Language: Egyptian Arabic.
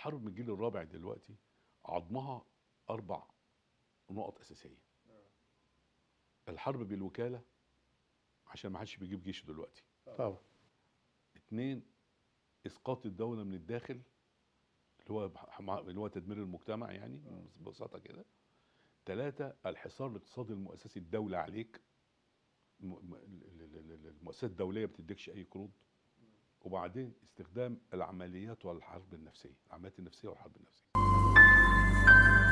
الحرب من الجيل الرابع دلوقتي عظمها اربع نقط اساسيه الحرب بالوكاله عشان ما حدش بيجيب جيش دلوقتي طبعا اتنين اسقاط الدوله من الداخل اللي هو بح- مع- اللي هو تدمير المجتمع يعني ببساطه كده ثلاثة الحصار الاقتصادي المؤسسي الدولة عليك م- م- ال- ال- ال- ال- المؤسسات الدولية ما بتديكش أي قروض وبعدين استخدام العمليات والحرب النفسية العمليات النفسية والحرب النفسية